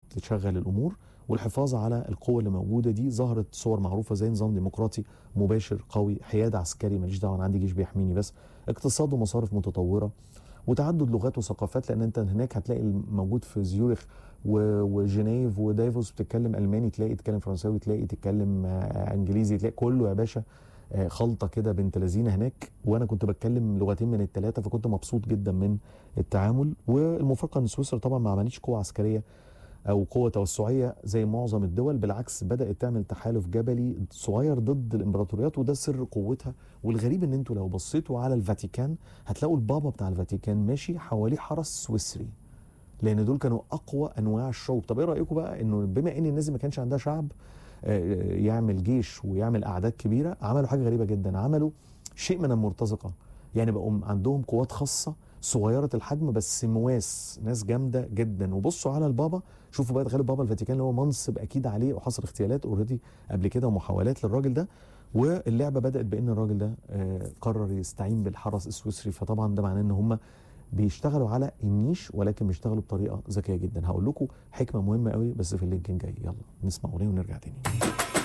تشغل الامور والحفاظ على القوه اللي موجوده دي ظهرت صور معروفه زي نظام ديمقراطي مباشر قوي حياد عسكري ماليش دعوه انا عندي جيش بيحميني بس اقتصاد ومصارف متطوره وتعدد لغات وثقافات لان انت هناك هتلاقي موجود في زيورخ وجنيف ودايفوس بتتكلم الماني تلاقي تتكلم فرنساوي تلاقي تتكلم انجليزي تلاقي كله يا باشا خلطه كده بنت لذينه هناك وانا كنت بتكلم لغتين من الثلاثه فكنت مبسوط جدا من التعامل والمفارقه ان سويسرا طبعا ما عملتش قوه عسكريه او قوه توسعيه زي معظم الدول بالعكس بدات تعمل تحالف جبلي صغير ضد الامبراطوريات وده سر قوتها والغريب ان انتوا لو بصيتوا على الفاتيكان هتلاقوا البابا بتاع الفاتيكان ماشي حواليه حرس سويسري لان دول كانوا اقوى انواع الشعوب طب ايه رايكم بقى انه بما ان الناس ما كانش عندها شعب يعمل جيش ويعمل اعداد كبيره عملوا حاجه غريبه جدا عملوا شيء من المرتزقه يعني بقوا عندهم قوات خاصه صغيره الحجم بس مواس ناس جامده جدا وبصوا على البابا شوفوا بقى تخيلوا بابا الفاتيكان اللي هو منصب اكيد عليه وحصل اغتيالات اوريدي قبل كده ومحاولات للراجل ده واللعبه بدات بان الراجل ده قرر يستعين بالحرس السويسري فطبعا ده معناه ان هم بيشتغلوا على النيش ولكن بيشتغلوا بطريقه ذكيه جدا هقول لكم حكمه مهمه قوي بس في اللينك الجاي يلا نسمع اغنيه ونرجع تاني